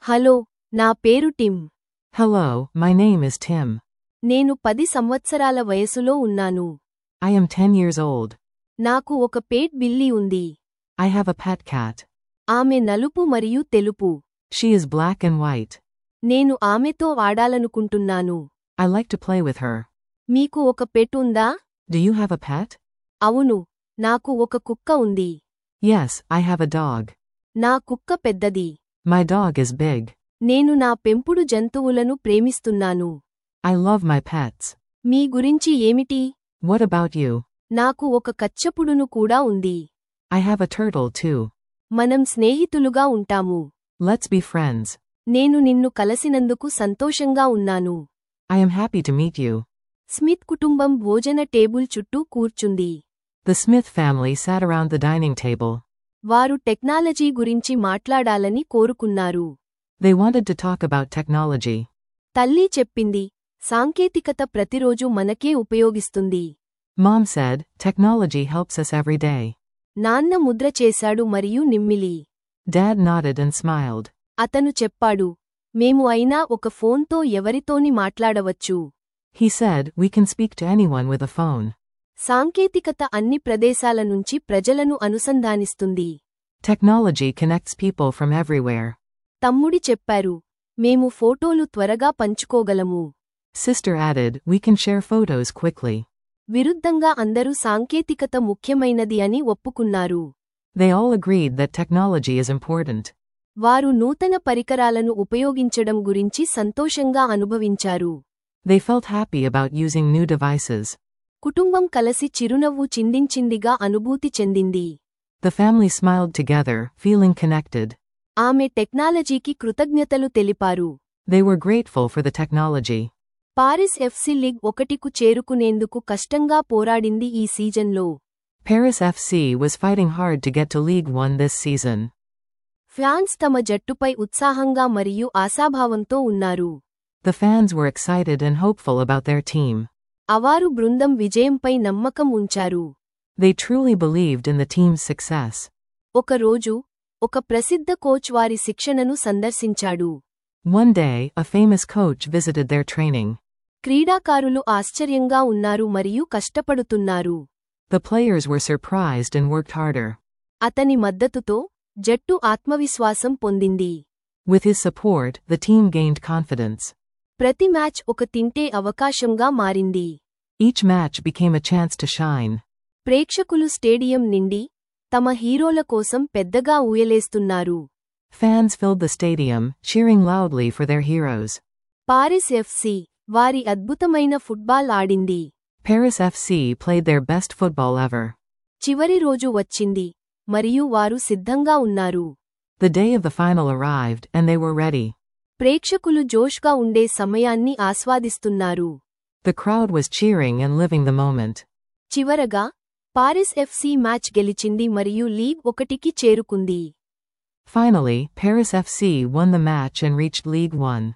Hello నా పేరు Tim Hello, my name is Tim. నేను పది సంవత్సరాల వయసులో ఉన్నాను I am 10 years old. నాకు ఒక పేట్ బిల్లీ ఉంది I have a pet cat. ఆమె నలుపు మరియు తెలుపు She is black and white. నేను ఆమెతో ఆడాలనుకుంటున్నాను I like to play with her. మీకు ఒక పెట్ ఉందా Do you have a pet? అవును నాకు ఒక కుక్క ఉంది Yes, I have a dog. నా కుక్క పెద్దది My dog is big. నేను నా పెంపుడు జంతువులను ప్రేమిస్తున్నాను I love my pets. మీ గురించి ఏమిటి What about you? నాకు ఒక కచ్చపుడును కూడా ఉంది I have a turtle too. మనం స్నేహితులుగా ఉంటాము Let's be friends. నేను నిన్ను కలసినందుకు సంతోషంగా ఉన్నాను I am happy to meet you. Smith కుటుంబం భోజన టేబుల్ చుట్టూ కూర్చుంది The Smith family sat around the dining table. వారు టెక్నాలజీ గురించి మాట్లాడాలని కోరుకున్నారు They wanted to talk about technology. తల్లి చెప్పింది సాంకేతికత ప్రతిరోజు మనకే ఉపయోగిస్తుంది Mom said, technology helps us every day. నాన్న ముద్ర చేశాడు మరియు నిమ్మిలి Dad nodded and smiled. అతను చెప్పాడు మేము అయినా ఒక ఫోన్తో ఎవరితోని మాట్లాడవచ్చు He said, we can speak to anyone with a phone. సాంకేతికత అన్ని ప్రదేశాల నుంచి ప్రజలను అనుసంధానిస్తుంది Technology connects people from everywhere. తమ్ముడి చెప్పారు మేము ఫోటోలు త్వరగా పంచుకోగలము Sister added, we can share photos quickly. విరుద్ధంగా అందరూ సాంకేతికత ముఖ్యమైనది అని ఒప్పుకున్నారు They all agreed that technology is important. వారు నూతన పరికరాలను ఉపయోగించడం గురించి సంతోషంగా అనుభవించారు They felt happy about using new devices. కుటుంబం కలసి చిరునవ్వు చిందించిందిగా అనుభూతి చెందింది The family smiled together, feeling connected. ఆమె టెక్నాలజీకి కృతజ్ఞతలు తెలిపారు They were grateful for the technology. Paris F C league ఒకటికు చేరుకునేందుకు కష్టంగా పోరాడింది ఈ సీజన్లో Paris FC was fighting hard to get to League One this season. Fans తమ జట్టుపై ఉత్సాహంగా మరియు ఆశాభావంతో ఉన్నారు The fans were excited and hopeful about their team. అవారు బృందం విజయంపై నమ్మకం ఉంచారు They truly believed in the team's success. ఒక రోజు ఒక ప్రసిద్ధ కోచ్ వారి శిక్షణను సందర్శించాడు One day, a famous coach visited their training. క్రీడాకారులు ఆశ్చర్యంగా ఉన్నారు మరియు కష్టపడుతున్నారు The players were surprised and worked harder. అతని మద్దతుతో జట్టు ఆత్మవిశ్వాసం పొందింది With his support, the team gained confidence. ప్రతి మ్యాచ్ ఒక తింటే అవకాశంగా మారింది Each match became a chance to shine. ప్రేక్షకులు స్టేడియం నిండి తమ హీరోల కోసం పెద్దగా ఊయలేస్తున్నారు Fans filled the stadium, cheering loudly for their heroes. Paris F C వారి అద్భుతమైన ఫుట్బాల్ ఆడింది Paris FC played their best football ever. చివరి రోజు వచ్చింది మరియు వారు సిద్ధంగా ఉన్నారు The day of the final arrived, and they were ready. ప్రేక్షకులు జోష్గా ఉండే సమయాన్ని ఆస్వాదిస్తున్నారు The crowd was cheering and living the moment. చివరగా పారిస్ ఎఫ్సి మ్యాచ్ గెలిచింది మరియు లీగ్ ఒకటికి చేరుకుంది Finally, Paris FC won the match and reached League One.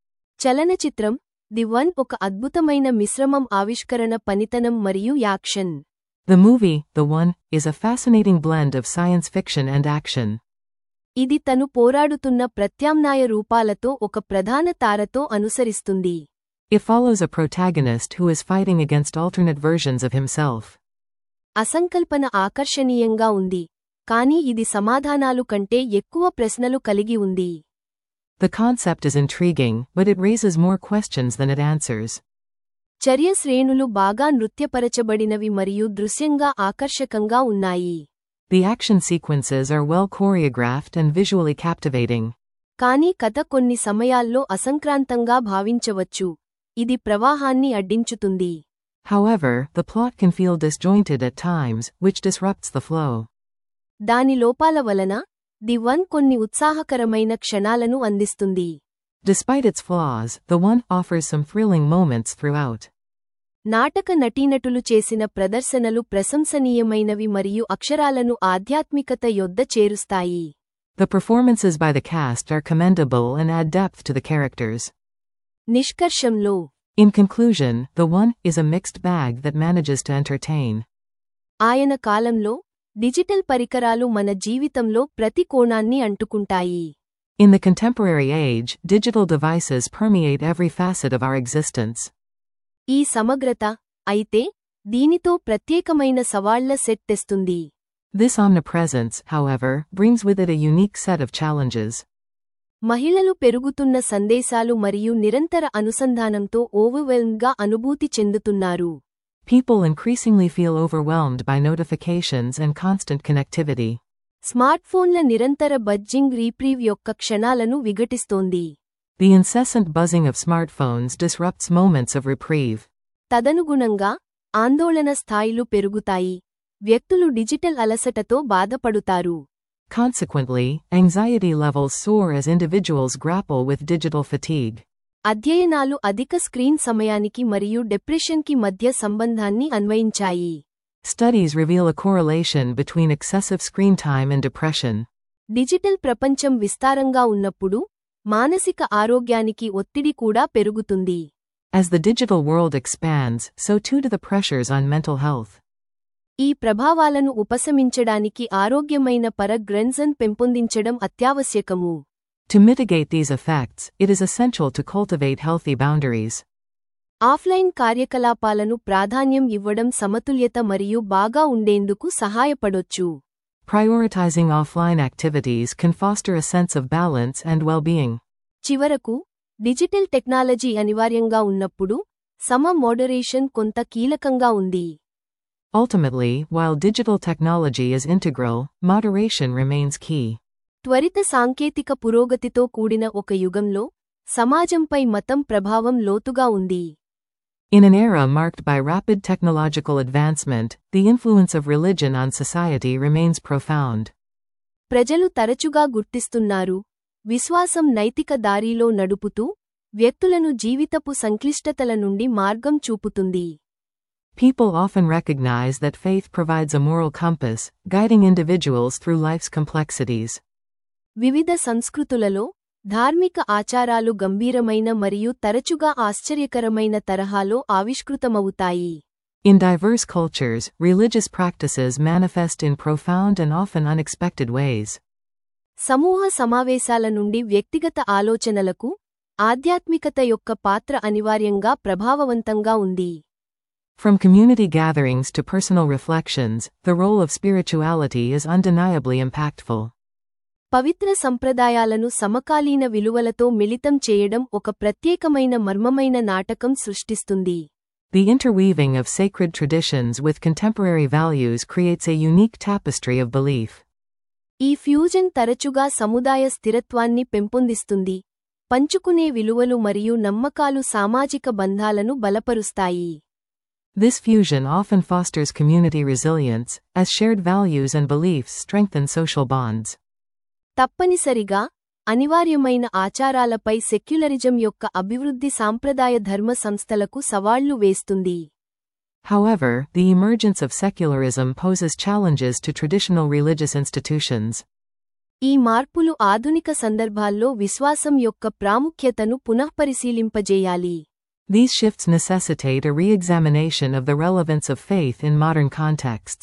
చలనచిత్రం ది వన్ ఒక అద్భుతమైన మిశ్రమం ఆవిష్కరణ పనితనం మరియు action The movie, The One, is a fascinating blend of science fiction and action. ఇది తను పోరాడుతున్న ప్రత్యామ్నాయ రూపాలతో ఒక ప్రధాన తారతో అనుసరిస్తుంది It follows a protagonist who is fighting against alternate versions of himself. అసంకల్పన ఆకర్షణీయంగా ఉంది కానీ ఇది సమాధానాలు కంటే ఎక్కువ ప్రశ్నలు కలిగి ఉంది The concept is intriguing, but it raises more questions than it answers. చర్య శ్రేణులు బాగా నృత్యపరచబడినవి మరియు దృశ్యంగా ఆకర్షకంగా ఉన్నాయి The action sequences are well choreographed and visually captivating. కానీ కథ కొన్ని సమయాల్లో అసంక్రాంతంగా భావించవచ్చు ఇది ప్రవాహాన్ని అడ్డించుతుంది However, the plot can feel disjointed at times, which disrupts the flow. దాని లోపాల వలన ది వన్ కొన్ని ఉత్సాహకరమైన క్షణాలను అందిస్తుంది Despite its flaws, The One offers some thrilling moments throughout. నాటక నటీనటులు చేసిన ప్రదర్శనలు ప్రశంసనీయమైనవి మరియు అక్షరాలను ఆధ్యాత్మికత యొద్ద చేరుస్తాయి The performances by the cast are commendable and add depth to the characters. నిష్కర్షంలో In conclusion, The One is a mixed bag that manages to entertain. ఆయన కాలంలో డిజిటల్ పరికరాలు మన జీవితంలో ప్రతి కోణాన్ని అంటుకుంటాయి In the contemporary age, digital devices permeate every facet of our existence. ఈ సమగ్రత అయితే దీనితో ప్రత్యేకమైన సవాళ్ల సెట్ తెస్తుంది This omnipresence, however, brings with it a unique set of challenges. మహిళలు పెరుగుతున్న సందేశాలు మరియు నిరంతర అనుసంధానంతో ఓవర్వెల్మ్గా అనుభూతి చెందుతున్నారు People increasingly feel overwhelmed by notifications and constant connectivity. స్మార్ట్ఫోన్ల నిరంతర బడ్జింగ్ రీప్రీవ్ యొక్క క్షణాలను విఘటిస్తోంది The incessant buzzing of smartphones disrupts moments of reprieve. తదనుగుణంగా ఆందోళన స్థాయిలు పెరుగుతాయి వ్యక్తులు డిజిటల్ అలసటతో బాధపడుతారు Consequently, anxiety levels soar as individuals grapple with digital fatigue. అధ్యయనాలు అధిక స్క్రీన్ సమయానికి మరియు డెప్రెషన్కి మధ్య సంబంధాన్ని అన్వయించాయి Studies reveal a correlation between excessive screen time and depression. Digital ప్రపంచం విస్తారంగా ఉన్నప్పుడు మానసిక ఆరోగ్యానికి ఒత్తిడి కూడా పెరుగుతుంది As the digital world expands, so too do the pressures on mental health. ఈ ప్రభావాలను ఉపశమించడానికి ఆరోగ్యమైన పరగ్రెన్జన్ పెంపొందించడం అత్యావశ్యకము To mitigate these effects, it is essential to cultivate healthy boundaries. Offline కార్యకలాపాలను ప్రాధాన్యం ఇవ్వడం సమతుల్యత మరియు బాగా ఉండేందుకు సహాయపడొచ్చు Prioritizing offline activities can foster a sense of balance and well being. చివరకు డిజిటల్ టెక్నాలజీ అనివార్యంగా ఉన్నప్పుడు సమ మోడరేషన్ కొంత కీలకంగా ఉంది Ultimately, while digital technology is integral, moderation remains key. త్వరిత సాంకేతిక పురోగతితో కూడిన ఒక యుగంలో సమాజంపై మతం ప్రభావం లోతుగా ఉంది In an era marked by rapid technological advancement, the influence of religion on society remains profound. ప్రజలు తరచుగా గుర్తిస్తున్నారు విశ్వాసం నైతిక దారిలో నడుపుతూ వ్యక్తులను జీవితపు సంక్లిష్టతల నుండి మార్గం చూపుతుంది People often recognize that faith provides a moral compass, guiding individuals through life's complexities. వివిధ సంస్కృతులలో ధార్మిక ఆచారాలు గంభీరమైన మరియు తరచుగా ఆశ్చర్యకరమైన తరహాలో ఆవిష్కృతమవుతాయి In diverse cultures, religious practices manifest in profound and often unexpected ways. సమూహ సమావేశాల నుండి వ్యక్తిగత ఆలోచనలకు ఆధ్యాత్మికత యొక్క పాత్ర అనివార్యంగా ప్రభావవంతంగా ఉంది From community gatherings to personal reflections, the role of spirituality is undeniably impactful. పవిత్ర సంప్రదాయాలను సమకాలీన విలువలతో మిళితం చేయడం ఒక ప్రత్యేకమైన మర్మమైన నాటకం సృష్టిస్తుంది The interweaving of sacred traditions with contemporary values creates a unique tapestry of belief. ఈ ఫ్యూజన్ తరచుగా సముదాయ స్థిరత్వాన్ని పెంపొందిస్తుంది పంచుకునే విలువలు మరియు నమ్మకాలు సామాజిక బంధాలను బలపరుస్తాయి This fusion often fosters community resilience, as shared values and beliefs strengthen social bonds. తప్పనిసరిగా అనివార్యమైన ఆచారాలపై సెక్యులరిజం యొక్క అభివృద్ధి సాంప్రదాయ ధర్మ సంస్థలకు సవాళ్లు వేస్తుంది However, the emergence of secularism poses challenges to traditional religious institutions. ఈ మార్పులు ఆధునిక సందర్భాల్లో విశ్వాసం యొక్క ప్రాముఖ్యతను పునఃపరిశీలింపజేయాలి These shifts necessitate a re-examination of the relevance of faith in modern contexts.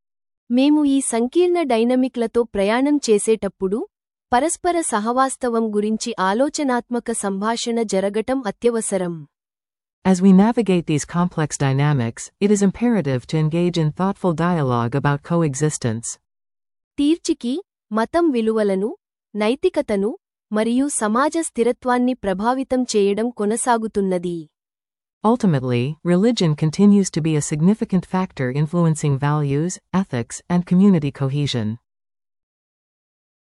మేము ఈ సంకీర్ణ డైనమిక్లతో ప్రయాణం చేసేటప్పుడు పరస్పర సహవాస్తవం గురించి ఆలోచనాత్మక సంభాషణ జరగటం అత్యవసరం As we navigate these complex dynamics, it is imperative to engage in thoughtful dialogue about coexistence. తీర్చికి మతం విలువలను నైతికతను మరియు సమాజ స్థిరత్వాన్ని ప్రభావితం చేయడం కొనసాగుతున్నది Ultimately, religion continues to be a significant factor influencing values, ethics, and community cohesion.